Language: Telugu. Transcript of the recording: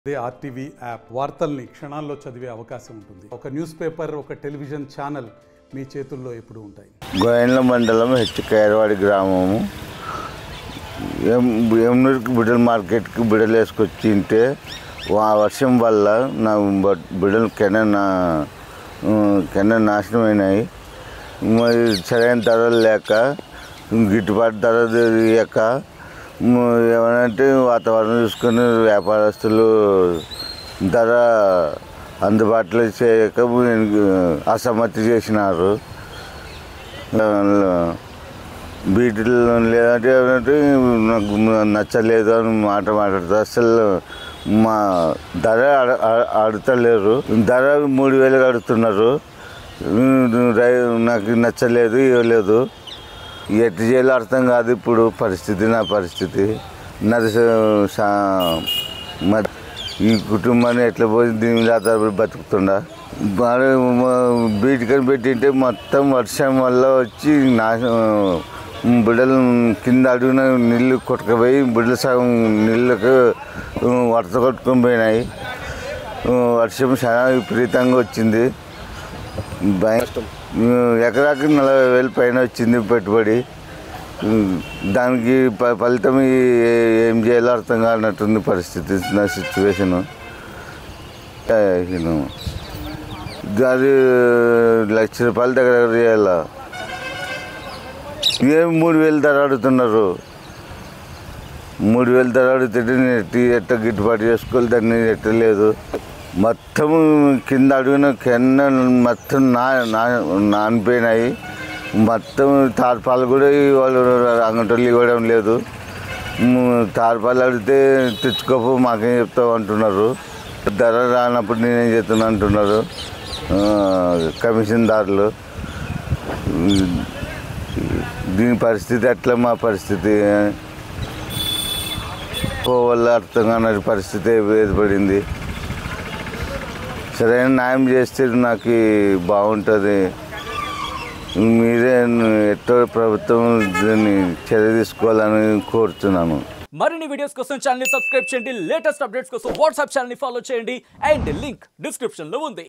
అదే ఆర్టీవీ యాప్ వార్తల్ని క్షణాల్లో చదివే అవకాశం ఉంటుంది ఒక న్యూస్ పేపర్ ఒక టెలివిజన్ ఛానల్ మీ చేతుల్లో ఎప్పుడూ ఉంటాయి గోయన్ల మండలం హెచ్ కైరవాడి గ్రామము ఎం ఎమ్నూరుకి బిడ్డల మార్కెట్కి బిడ్డలు వేసుకొచ్చి ఉంటే ఆ వర్షం వల్ల నా బ- బిడ్డలు కెన నా కెన నాశనం అయినాయి మరి సరైన ధరలు లేక గిట్టుబాటు ధర లేక ఏమనంటే వాతావరణం చూసుకొని వ్యాపారస్తులు ధర అందుబాటులో చేయక అసమ్మతి చేసినారు వీటిలో లేదంటే ఏమంటే నాకు నచ్చలేదు అని మాట మాట్లాడుతూ అసలు మా ధర అడ- అడ- అడుగుతలేరు ధర మూడు వేలు అడుగుతున్నారు రై- నాకు నచ్చలేదు ఇవ్వలేదు ఎట్టు చేయాలో అర్థం కాదు ఇప్పుడు పరిస్థితి నా పరిస్థితి నాది స- సా- మ- ఈ కుటుంబాన్ని ఎట్లా పోయి దీని మీద ఆధారపడి బతుకుతుండా బాగా బీటికని పెట్టింటే మొత్తం వర్షం వల్ల వచ్చి నాశనం బిడ్డలు కింద అడుగున నీళ్ళు కొట్టుకుపోయి బిడ్డలు సగం నీళ్ళకు వరద కొట్టుకొని పోయినాయి వర్షం చాలా విపరీతంగా వచ్చింది భయ ఎకరాకి నలభై వేలు పైన వచ్చింది పెట్టుబడి దానికి ప- ఫలితం ఈ- ఏం చేయాలో అర్థం కానట్టుంది పరిస్థితి నా సిచ్యువేషను అది లక్ష రూపాయల దగ్గర దగ్గర చేయాల ఏం మూడు వేలు ధర అడుగుతున్నారు మూడు వేలు ధర అడుగుతుంటే నేను ఎట్టి ఎట్ట గిట్టుబాటు చేసుకోవాలి దాన్ని ఎట్టలేదు మొత్తం కింద అడుగున కింద మొత్తం నా నా- నానిపోయినాయి మొత్తం తార్పాలు కూడా వాళ్ళు అంగటోళ్ళు ఇవ్వడం లేదు మ్, తార్పాలు అడిగితే తెచ్చుకోపో మాకేం చెప్తావు అంటున్నారు ధర రానప్పుడు నేనేం చేస్తున్నా అంటున్నారు ఆ, కమిషన్దారులు దీని పరిస్థితి ఎట్లా మా పరిస్థితి వల్ల అర్థం కాని పరిస్థితి ఏర్పడింది సరైన న్యాయం చేస్తే నాకు బాగుంటుంది మీరే ఎట్టో ప్రభుత్వం దీన్ని చర్య తీసుకోవాలని కోరుతున్నాను మరిన్ని వీడియోస్ కోసం ఛానల్ సబ్స్క్రైబ్ చేయండి లేటెస్ట్ అప్డేట్స్ కోసం వాట్సాప్ ఛానల్ ఫాలో చేయండి అండ్ లింక్ డిస్క్రిప్షన్ లో ఉంది